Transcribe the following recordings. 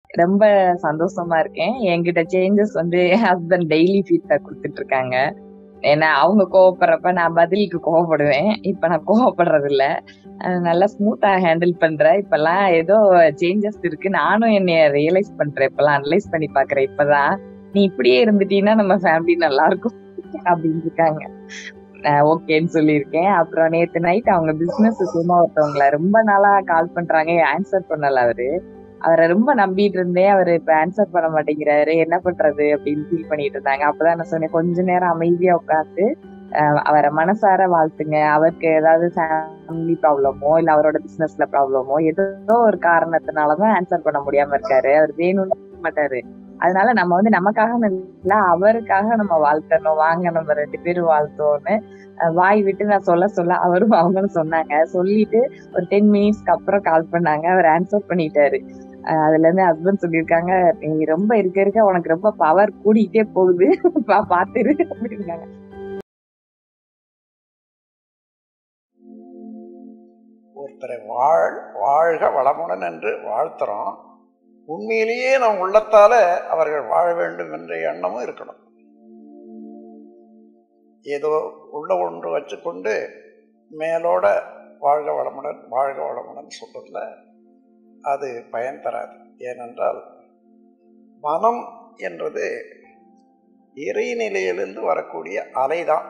ரொம்ப சந்தோஷமா இருக்கேன் என்கிட்ட சேஞ்சஸ் வந்து என் ஹஸ்பண்ட் டெய்லி ஃபீட்பேக் கொடுத்துட்டு இருக்காங்க ஏன்னா அவங்க கோவப்படுறப்ப நான் பதிலுக்கு கோவப்படுவேன் இப்ப நான் கோவப்படுறது இல்ல அஹ் நல்லா ஸ்மூத்தா ஹேண்டில் பண்றேன் இப்பெல்லாம் ஏதோ சேஞ்சஸ் இருக்கு நானும் என்னைய ரியலைஸ் பண்றேன் இப்பெல்லாம் அனலைஸ் பண்ணி பாக்குறேன் இப்பதான் நீ இப்படியே இருந்துட்டீன்னா நம்ம ஃபேமிலி நல்லா இருக்கும் அப்படின்னு இருக்காங்க நான் ஓகேன்னு சொல்லியிருக்கேன் அப்புறம் நேத்து நைட் அவங்க பிசினஸ் விஷயமா ஒருத்தவங்கள ரொம்ப நாளா கால் பண்றாங்க ஆன்சர் பண்ணல அவரு அவரை ரொம்ப நம்பிட்டு இருந்தேன் அவரு இப்ப ஆன்சர் பண்ண மாட்டேங்கிறாரு என்ன பண்றது அப்படின்னு ஃபீல் பண்ணிட்டு இருந்தாங்க அப்பதான் நான் சொன்னேன் கொஞ்ச நேரம் அமைதியா உட்காந்து அவரை மனசார வாழ்த்துங்க அவருக்கு ஏதாவது ஃபேமிலி ப்ராப்ளமோ இல்ல அவரோட பிசினஸ்ல ப்ராப்ளமோ ஏதோ ஒரு காரணத்தினாலதான் ஆன்சர் பண்ண முடியாம இருக்காரு அவர் வேணும்னு சொல்ல மாட்டாரு அதனால நம்ம வந்து நமக்காக இல்ல அவருக்காக நம்ம வாழ்த்தணும் வாங்க நம்ம ரெண்டு பேரும் வாழ்த்தோம்னு அஹ் வாய் விட்டு நான் சொல்ல சொல்ல அவரும் அவங்களும் சொன்னாங்க சொல்லிட்டு ஒரு டென் மினிட்ஸ்க்கு அப்புறம் கால் பண்ணாங்க அவர் ஆன்சர் பண்ணிட்டாரு அஹ் அதுல இருந்து ஹஸ்பண்ட் சொல்லியிருக்காங்க நீ ரொம்ப இருக்க இருக்க உனக்கு ரொம்ப பவர் கூடிக்கிட்டே போகுது பா- பாத்துரு அப்படின்னாங்க ஒருத்தரை வாழ் வாழ்க வளமுடன் என்று வாழ்த்துறோம் உண்மையிலேயே நம் உள்ளத்தால அவர்கள் வாழ வேண்டும் என்ற எண்ணமும் இருக்கணும் ஏதோ உள்ள ஒன்று வச்சுக்கொண்டு மேலோட வாழ்க வளமுடன் வாழ்க வளமுடன் சொல்றதுல அது பயன் தராது ஏனென்றால் மனம் என்றது இறைநிலையிலிருந்து வரக்கூடிய அலைதான்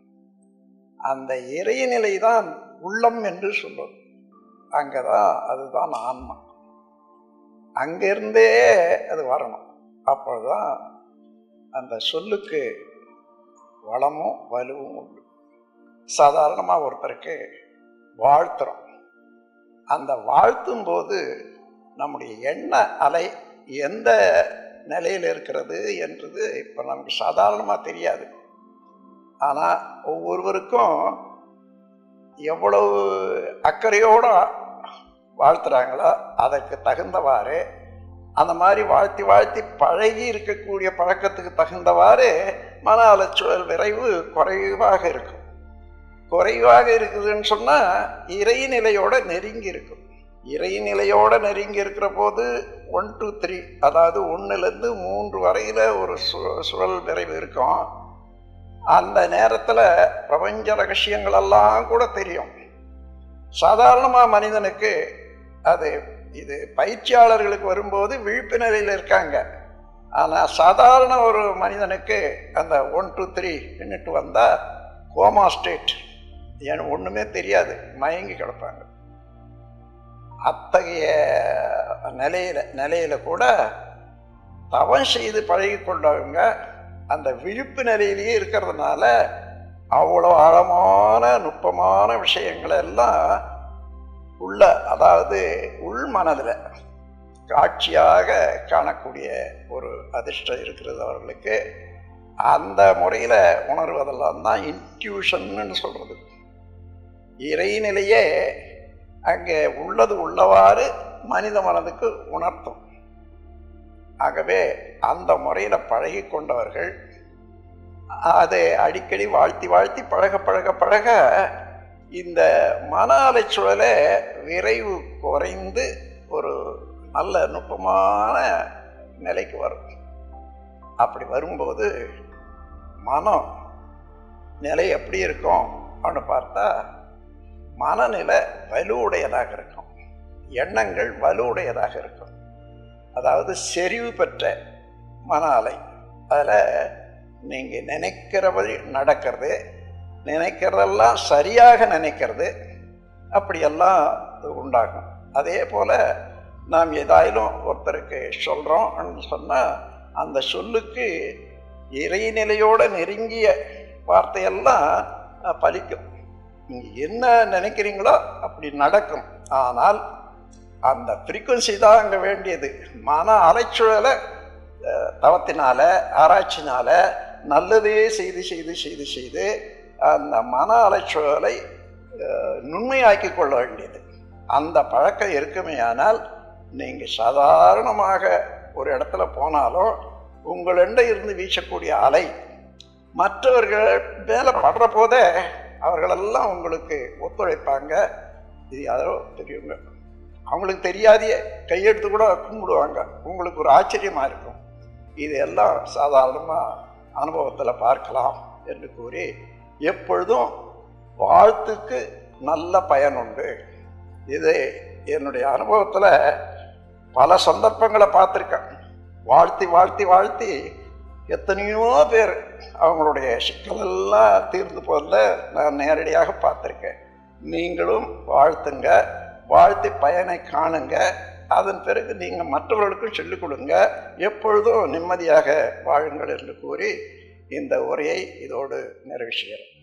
அந்த இறைநிலை தான் உள்ளம் என்று சொல்லும் அங்கதான் அதுதான் ஆன்மா அங்கிருந்தே அது வரணும் அப்பொழுதுதான் அந்த சொல்லுக்கு வளமும் வலுவும் உண்டு சாதாரணமாக ஒருத்தருக்கு வாழ்த்துறோம் அந்த வாழ்த்தும் போது நம்முடைய எண்ண அலை எந்த நிலையில் இருக்கிறது என்றது இப்போ நமக்கு சாதாரணமாக தெரியாது ஆனால் ஒவ்வொருவருக்கும் எவ்வளவு அக்கறையோடு வாழ்த்துறாங்களோ அதற்கு தகுந்தவாறு அந்த மாதிரி வாழ்த்தி வாழ்த்தி பழகி இருக்கக்கூடிய பழக்கத்துக்கு தகுந்தவாறு மன அலைச்சூழல் விரைவு குறைவாக இருக்கும் குறைவாக இருக்குதுன்னு சொன்னால் இறைநிலையோட நெருங்கி இருக்கும் இறைநிலையோட நெருங்கி இருக்கிற போது ஒன் டூ த்ரீ அதாவது ஒன்றுலேருந்து மூன்று வரையில் ஒரு சு சுழல் விரைவு இருக்கும் அந்த நேரத்தில் பிரபஞ்ச ரகசியங்களெல்லாம் கூட தெரியும் சாதாரணமாக மனிதனுக்கு அது இது பயிற்சியாளர்களுக்கு வரும்போது விழிப்பு நிலையில் இருக்காங்க ஆனால் சாதாரண ஒரு மனிதனுக்கு அந்த ஒன் டூ த்ரீ மினிட் வந்தால் கோமா ஸ்டேட் ஏன் ஒன்றுமே தெரியாது மயங்கி கிடப்பாங்க அத்தகைய நிலையில நிலையில கூட தவம் செய்து பழகி கொண்டவங்க அந்த விழிப்பு நிலையிலேயே இருக்கிறதுனால அவ்வளோ ஆழமான நுட்பமான விஷயங்களை எல்லாம் உள்ள அதாவது உள் மனதில் காட்சியாக காணக்கூடிய ஒரு அதிர்ஷ்டம் இருக்கிறது அவர்களுக்கு அந்த முறையில் உணர்வதெல்லாம் தான் இன்ட்யூஷன்னு சொல்கிறது இறைநிலையே அங்கே உள்ளது உள்ளவாறு மனித மனதுக்கு உணர்த்தும் ஆகவே அந்த முறையில் பழகி கொண்டவர்கள் அதை அடிக்கடி வாழ்த்தி வாழ்த்தி பழக பழக பழக இந்த மன அலைச்சூழலை விரைவு குறைந்து ஒரு நல்ல நுட்பமான நிலைக்கு வரும் அப்படி வரும்போது மனம் நிலை எப்படி இருக்கும் அப்படின்னு பார்த்தா மனநிலை வலுவுடையதாக இருக்கும் எண்ணங்கள் வலுவுடையதாக இருக்கும் அதாவது செறிவு பெற்ற மன அலை அதில் நீங்கள் நினைக்கிறபடி நடக்கிறது நினைக்கிறதெல்லாம் சரியாக நினைக்கிறது அப்படியெல்லாம் உண்டாகும் அதே போல் நாம் ஏதாயிலும் ஒருத்தருக்கு சொல்கிறோம் சொன்னால் அந்த சொல்லுக்கு இறைநிலையோடு நெருங்கிய வார்த்தையெல்லாம் பலிக்கும் நீங்கள் என்ன நினைக்கிறீங்களோ அப்படி நடக்கும் ஆனால் அந்த ஃப்ரீக்குவன்சி தான் அங்கே வேண்டியது மன அலைச்சூழலை தவத்தினால ஆராய்ச்சினால நல்லதே செய்து செய்து செய்து செய்து அந்த மன அலைச்சூழலை நுண்மையாக்கி கொள்ள வேண்டியது அந்த பழக்கம் இருக்குமே ஆனால் நீங்கள் சாதாரணமாக ஒரு இடத்துல போனாலும் உங்களிட இருந்து வீசக்கூடிய அலை மற்றவர்கள் மேலே படுற போதே அவர்களெல்லாம் உங்களுக்கு ஒத்துழைப்பாங்க இது யாரோ தெரியுங்க அவங்களுக்கு தெரியாதையே கையெடுத்து கூட கும்பிடுவாங்க உங்களுக்கு ஒரு ஆச்சரியமா இருக்கும் இது எல்லாம் சாதாரணமாக அனுபவத்தில் பார்க்கலாம் என்று கூறி எப்பொழுதும் வாழ்த்துக்கு நல்ல பயன் உண்டு இது என்னுடைய அனுபவத்தில் பல சந்தர்ப்பங்களை பார்த்துருக்கேன் வாழ்த்தி வாழ்த்தி வாழ்த்தி எத்தனையோ பேர் அவங்களுடைய சிக்கலெல்லாம் தீர்ந்து போதில் நான் நேரடியாக பார்த்துருக்கேன் நீங்களும் வாழ்த்துங்க வாழ்த்தி பயனை காணுங்க அதன் பிறகு நீங்கள் மற்றவர்களுக்கும் சொல்லிக் கொடுங்க எப்பொழுதும் நிம்மதியாக வாழுங்கள் என்று கூறி இந்த உரையை இதோடு நிறைவு செய்கிறேன்